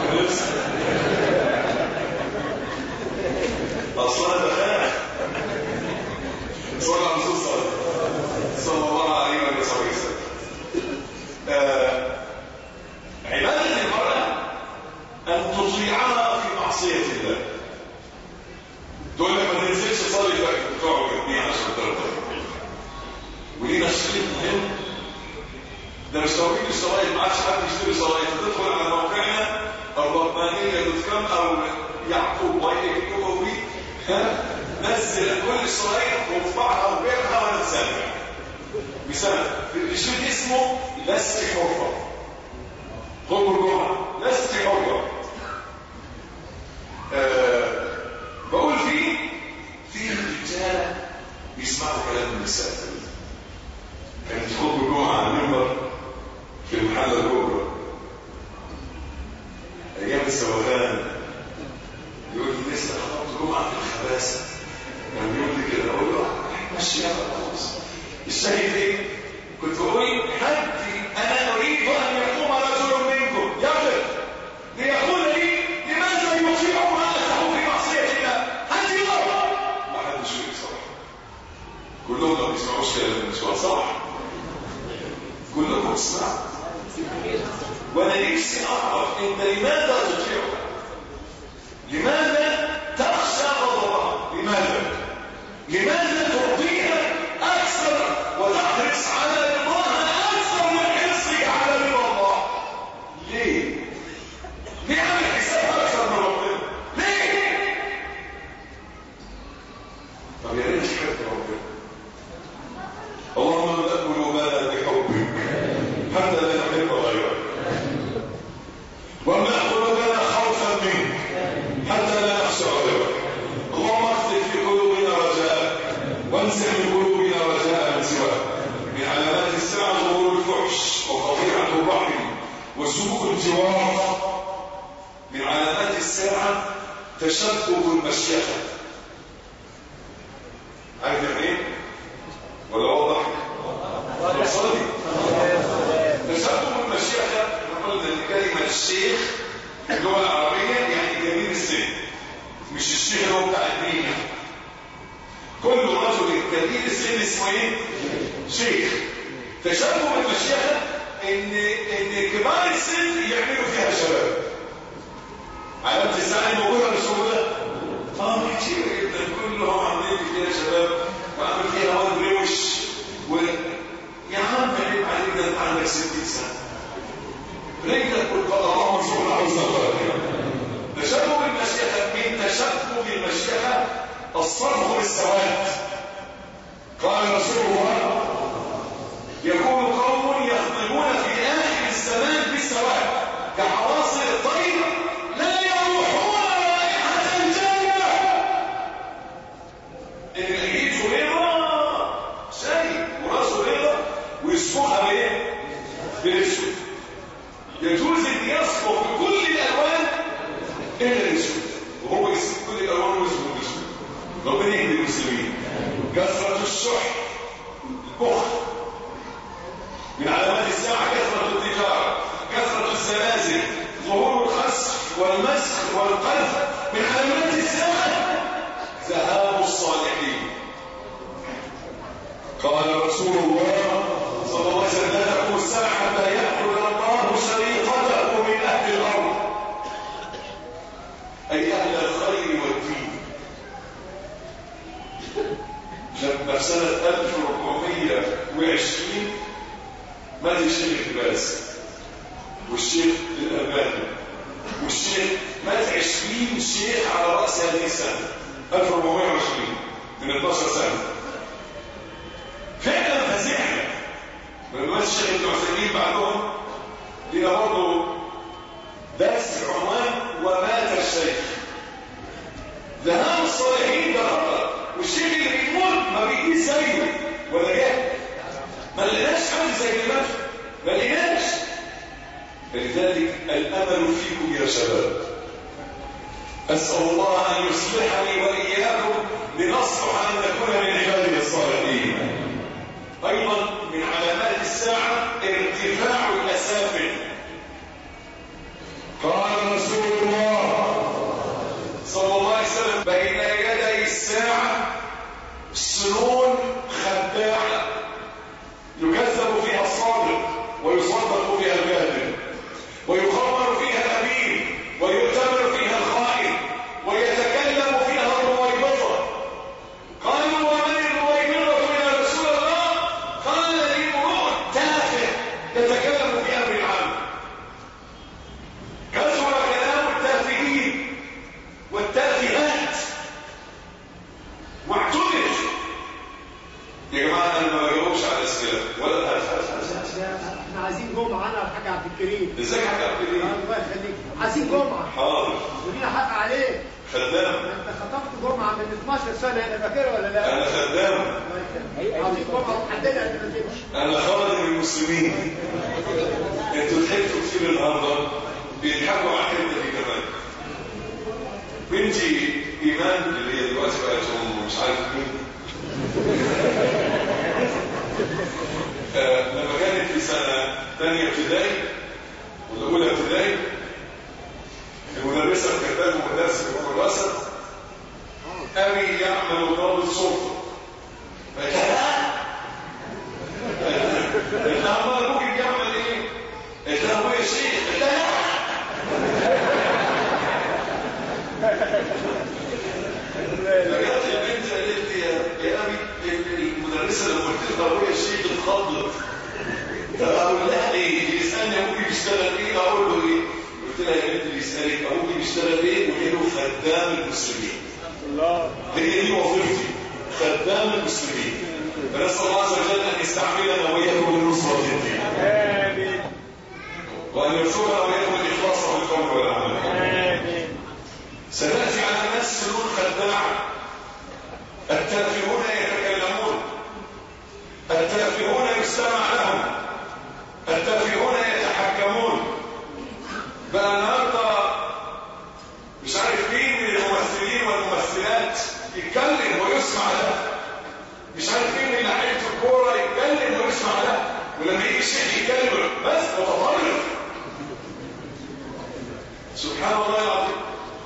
اصلا بخاف صلى الله عليه وسلم صلى الله عليه وسلم آه، عبادة المرأة أن تطيعها في معصية الله تقول لك ما تنزلش تصلي فجر تقعد جنبي عشان ترضى ولينا شريط مهم ده مش توكيل الشرايط ما عادش حد يشتري شرايط تدخل على موقعنا الربانية دوت كوم او يعقوب واي اكتبه فيه ها نزل كل الشرايط واطبعها وبيعها وانا تسمع مثال الشريط اسمه لست حرة خذوا الجمعة لست حرة آه بقول فيه في رجاله بيسمعوا كلام النساء كانت خطبه الجمعه على المنبر في المحل الكبرى ايام السوغان يقول لي لسه خطبت جمعه في الخباثه كان بيقول لي كده اقول له ماشي يلا خلاص الشاهد ايه؟ كنت بقول حد انا اريد ان يقوم رجل منكم يقف ليقول لي لماذا يطيع ما له في معصيه الله هل يضر ما حدش يقول صراحه كلهم ما بيسمعوش كلام النسوان صح كلكم اسمعوا وانا نفسي اعرف انت لماذا تطيعها لماذا تخشى غضبها لماذا لماذا ترضيها اكثر وتحرص على رضاها اكثر من حرصك على رضا الله ليه ليه عامل حساب اكثر من ربنا ليه طب يا ريت تحب ربنا اللهم املا قلوبنا بحبك حتى لا نحب غيرك واملا قلوبنا خوفا منك حتى لا نخشى غيرك اللهم اخلق في قلوبنا رجاءك وانزع من قلوبنا رجاء من سواك من علامات الساعه ظهور الفحش وقطيعه الرحم وسوء الجوار من علامات الساعه تشبب المشيخه عارف يعني ايه ولا واضح وصلي تشبب المشيخه نقول ان كلمه الشيخ في اللغه العربيه يعني كبير السن مش الشيخ اللي هو بتاع الدين كل رجل كبير السن اسمه ايه شيخ تشبه المشيخه ان ان كبار السن يعملوا فيها شباب علامة الساعة الموجودة مش موجودة؟ اه كتير جدا كلهم عاملين فيها شباب وعامل فيها واد روش و يا عم عيب عليك ده انت عندك 60 سنة رجلك قلت اللهم ارزقنا حسن الخاتمة تشبه المشيخة من تشبه المشيخة الصرف بالسواد قال رسول الله يكون قوم يخطبون في آخر الزمان بالسواد كعواصر الطير لا يروحون رائحة الجنة إن الإيد بيضة شاي وراسه بيضة ويصبغها بإيه؟ بالأسود يجوز أن يصبغ بكل الألوان إلا الأسود وهو يسيب كل الألوان ويصبغ بالأسود ربنا يهدي المسلمين كثرة الشح البخل من علامات الساعة كثرة التجارة كثرة الزلازل ظهور الخسف والمسخ والقذف من علامات الساعة ذهاب الصالحين قال رسول الله صلى الله عليه وسلم لا تقوم الساعة حتى يأخذ الله شريقته من أهل الأرض أي أهل الخير والدين لما في سنة 1420 مات الشيخ الباز والشيخ الألباني والشيخ مات 20 شيخ على رأس هذه السنة 1420 من 12 سنة فعلا فزعنا من مات الشيخ ابن عثيمين بعدهم لنا برضه درس عنوان ومات الشيخ ذهاب الصالحين ده خطر والشيخ اللي بيموت ما بيجيش زيه ولا جه ما لقيناش حد زي اللي مات ما لقيناش فلذلك الامل فيكم يا شباب اسال الله ان يصلحني واياكم لنصلح ان نكون من عباده الصالحين ايضا من علامات اسئله ولا هات هات هات احنا عايزين جمعه انا والحاج عبد الكريم ازيك يا كابتن ايه؟ الله يخليك عايزين جمعه حاضر ولينا حق عليك خدام انت خطبت جمعه من 12 سنه انا فاكرها ولا لا؟ انا خدام الله يخليك عايزين جمعه محدده قبل ما تمشي انا خالد من المسلمين انتوا ضحكتوا كتير النهارده بيضحكوا على الحته دي كمان بنتي ايمان اللي هي دلوقتي بقت ام مش عارف مين آه لما كانت في سنه ثانيه ابتدائي ولا اولى ابتدائي المدرسه كانت لها مدرس في الكراسه ابي يعمل ضابط سلطه فكان قلت لها امال ابوك بيعمل ايه؟ قلت لها ابويا شيخ قلت لها فجت البنت قالت لي يا يا ابي المدرسه لما قلت لها ابويا شيخ اتخضت طب اقول لها ايه؟ بيسالني ابوكي بيشتغل ايه؟ اقول له ايه؟ قلت لها يا بنت بيسالك ابوكي بيشتغل ايه؟ وقلت له خدام المسلمين الله هي دي وظيفتي خدام المسلمين فنسال الله عز وجل ان يستعملنا واياكم بالنصره الدين امين وان يرزقنا واياكم الاخلاص في القول والعمل امين سناتي على ناس سلوك خداع التافهون يتكلمون التافهون يستمع لهم التافهون يتحكمون بقى النهارده مش عارف مين من الممثلين والممثلات يتكلم ويسمع له مش عارف مين من لعيبه الكوره يتكلم ويسمع له ولما يجي الشيخ يتكلم بس متطرف سبحان الله العظيم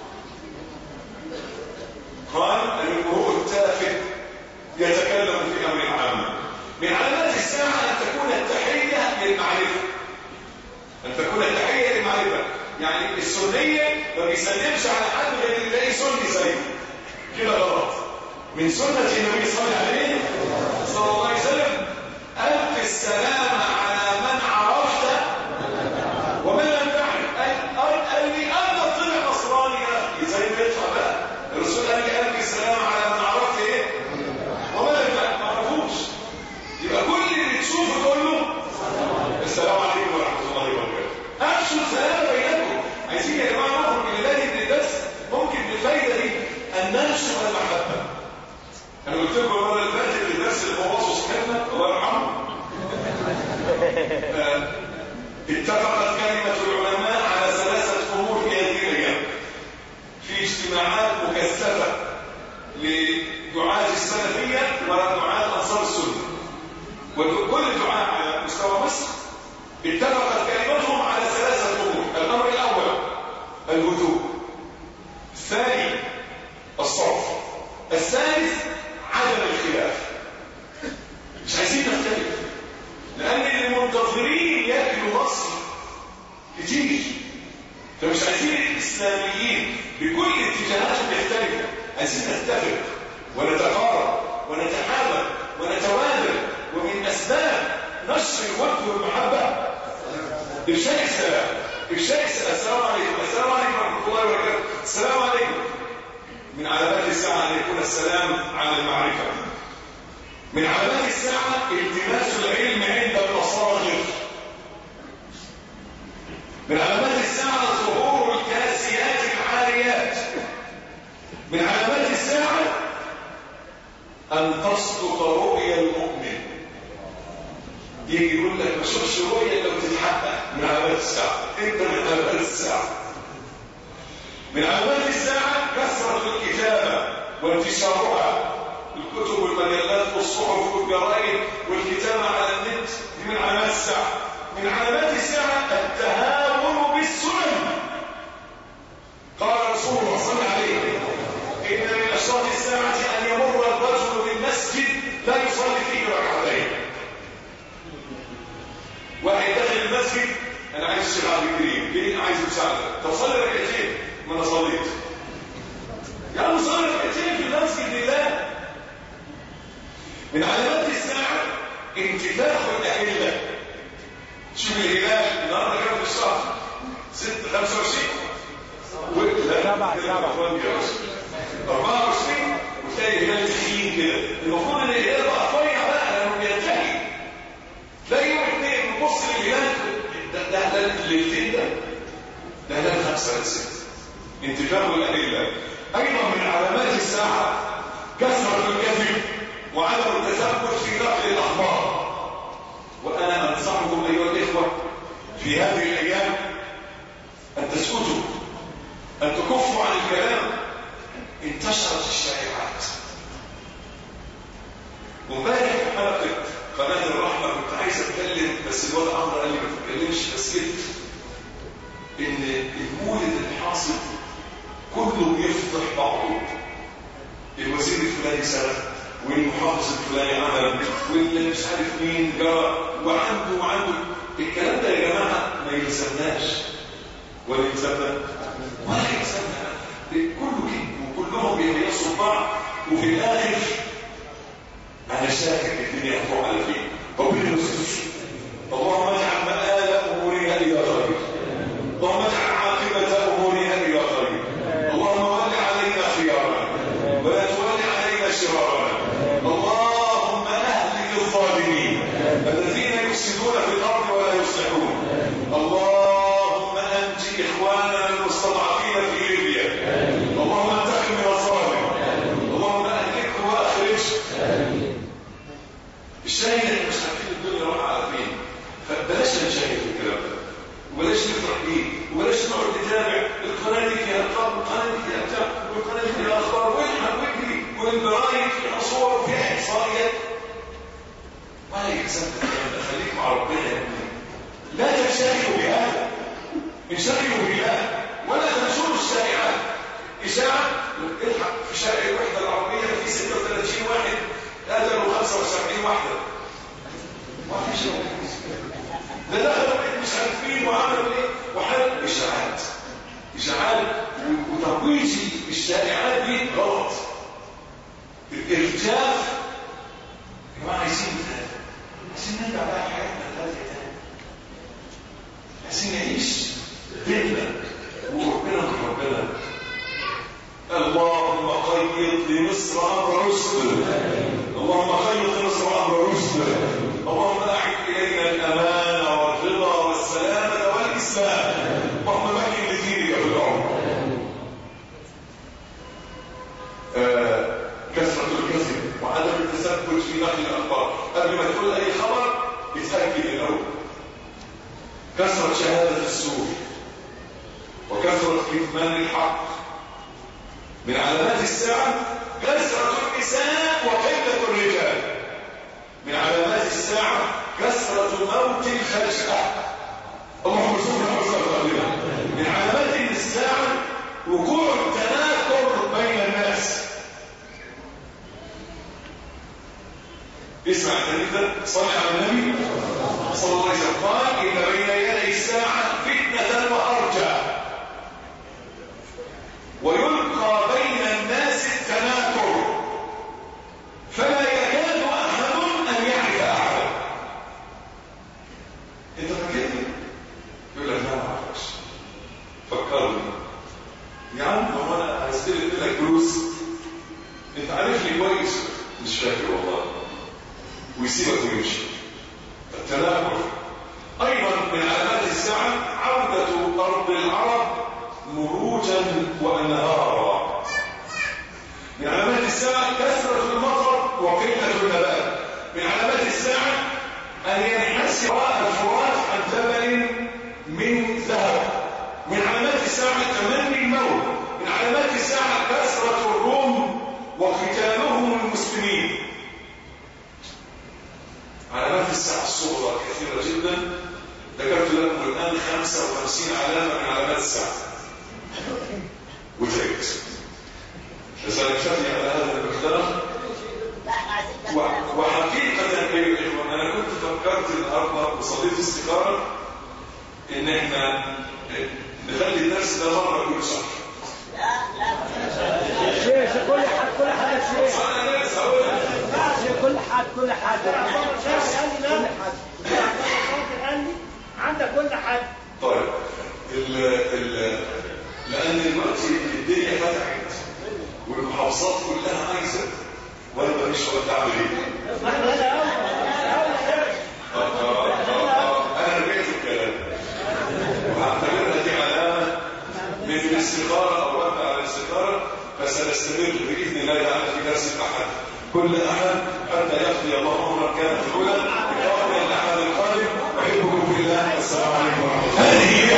قال المرء التافه يتكلم في امر عام من علامات الساعه ان تكون التحيه للمعرفه ان تكون التحيه للمعرفه يعني السنيه ما بيسلمش على حد غير اللي سني زيه كده غلط من سنه النبي صلى الله عليه صلى الله عليه وسلم الف السلام على من عرفت ومن لم تعرف قال قال لي انا طلع نصراني يا اخي زي ما يطلع بقى الرسول قال لي الف السلام على من عرفت ايه ومن لم تعرف ما عرفوش يبقى كل اللي تشوفه تقول له السلام عليكم ورحمه الله وبركاته افشوا السلام بينكم عايزين يا جماعه نخرج من الله من الدرس ممكن بالفايده دي ان ننشر المحبه انا قلت لكم المره اللي فاتت الدرس اللي بوظه صاحبنا الله يرحمه آه، اتفقت كلمة العلماء على ثلاثة أمور في هذه الأيام في اجتماعات مكثفة لدعاة السلفية ودعاة أنصار السنة وكل دعاة على مستوى مصر اتفقت كلمتهم على ثلاثة أمور الأمر الأول الهدوء الثاني الصرف الثالث عدم الخلاف مش عايزين نختلف لأن المنتظرين يأكلوا مصر كتير فمش عايزين الإسلاميين بكل اتجاهاتهم يختلفوا عايزين نتفق ونتقارب ونتحابب ونتوالد ومن أسباب نشر الود والمحبة إفشاء السلام إفشاء السلام السلام عليكم السلام عليكم ورحمة الله وبركاته السلام عليكم من علامات الساعة أن يكون السلام على المعرفة من علامات الساعة التماس العلم عند المصادر من علامات الساعة ظهور الكاسيات العاريات من علامات الساعة أن تصدق رؤيا المؤمن يجي يقول لك ما شوفش رؤيا لو تتحقق من علامات الساعة انت من علامات الساعة من علامات الساعة كثرة الكتابة وانتشارها الكتب والمجلات والصحف والجرائد والكتابة على النت دي من علامات الساعة من علامات الساعة التهاون بالسنن قال رسول الله صلى الله عليه وسلم إن من أشراط الساعة أن يمر الرجل بالمسجد لا يصلي فيه ركعتين واحد داخل المسجد أنا عايز الشيخ عبد الكريم ليه عايز مساعدة طب صلي ركعتين ما أنا صليت يا عم صلي ركعتين في المسجد لله من علامات الساعة انتفاخ الأهلة شوف الهلال النهارده كام في الشهر؟ 6 25 سبعة، سبعة. 24 وتلاقي الهلال تخين كده المفروض ان الهلال بقى رفيع بقى لانه بينتهي لا لا خمسة لا ستة انتفاء الأدلة أيضا من علامات الساعة كثرة الكذب وعدم التثبت في نقل الأخبار وأنا أنصحكم أيها الإخوة في هذه الأيام أن تسكتوا أن تكفوا عن الكلام انتشرت الشائعات وامبارح في حلقة قناة الرحمة كنت عايز أتكلم بس الوضع عمرو قال لي ما تتكلمش فسكت إن المولد الحاصل كله بيفضح بعضه الوزير الفلاني سرق والمحافظ الفلاني عمل واللي مش عارف مين جرى وعنده وعنده الكلام ده يا جماعه ما يلزمناش ولا يلزمنا ولا يلزمنا كله كذب وكلهم بيقيسوا بعض وفي الاخر انا شاكك الدنيا هتروح على فين ربنا يستر اللهم اجعل مآل امورنا الى خير اللهم اجعل عاقبه امورنا الى خير اللهم ول علينا خيارنا ولا تول علينا شرارنا اللهم اهلك الظالمين الذين يفسدون في الارض ولا يصلحون اللهم انج اخواننا المستضعفين في ليبيا اللهم انتقم من الظالم اللهم اهلكه واخرجه الشاهد احنا مش عارفين الدنيا رايحه على فين فبلاش نشاهد في الكلام ده وبلاش نفرح بيه وبلاش نقعد نتابع القناه دي فيها ارقام والقناه دي فيها بتاع والقناه دي فيها اخبار واضحك واجري والجرايد فيها صور وفيها احصائيات ولا يلزمك الكلام ده خليك مع ربنا يا ابني لا تنشغلوا بهذا انشغلوا بالله ولا تنشروا الشائعات اشاعه الحق في شارع الوحده العربيه في 36 واحد قتلوا 75 واحده ما فيش ده دخلوا بيت مش عارفين وعملوا ايه وحلقوا اشاعات اشاعات وترويج الشائعات دي غلط الارجاف يا جماعه عايزين عايزين نرجع بقى حياتنا الهاديه تاني عايزين نعيش بيننا وربنا من ربنا اللهم قيض لمصر امر رشد اللهم قيض لمصر امر رشد اللهم اعد الينا الامان والرضا والسلامه والاسلام اللهم مكن لدينك في الارض آه، كثرة الكذب وعدم التثبت في نقل الأخبار قبل ما تقول أي خبر اتأكد الأول كثرة شهادة السوء وكثرة كتمان الحق من علامات الساعة كثرة النساء وقلة الرجال من علامات الساعة كثرة موت الفجأة اللهم ارزقنا حسن قلبنا من علامات الساعة وقوع التناكر بين الناس اسمع الحديث ده صلي على النبي صلى الله عليه وسلم قال ان بين يدي الساعه فتنه وارجى ويلقى بين الناس التناكر فلا يكاد احد ان يعرف احدا انت فاكرني يقول لك لا ما اعرفش فكرني يا عم هو انا هستلف لك فلوس انت عارفني كويس مش فاكر والله ويسيبك ويمشي التناكر ايضا من علامات الساعه عوده ارض العرب مروجا وانهارا من علامات الساعه كثره المطر وقله النبات من علامات الساعه ان ينحسر الفرات عن جبل من ذهب من علامات الساعه تمني الموت من علامات الساعه كثره الروم وقتالهم المسلمين علامات الساعة الصغرى كثيرة جدا ذكرت لكم الآن 55 علامة من علامات الساعة وتعبت لذلك شفني على هذا المقدار و- وحقيقة أيها الإخوة أنا كنت فكرت النهاردة وصليت استخارة إن إحنا نخلي الدرس ده مرة كل شهر شيخ كل حد كل حد شيخ أنا ناس هقول شيخ كل حد كل حد كل حد عندك كل حد طيب ال ال لان دلوقتي الدنيا فتحت والمحافظات كلها عايزه وانا ماليش وقت اعمل ايه؟ آه، آه، آه، آه. انا رجعت الكلام وهعتبرها دي علامه نستمر باذن الله تعالى في درس الاحد كل احد حتى يقضي الله امرا كانت الاولى وقضي الاحد القادم احبكم في الله السلام عليكم ورحمه الله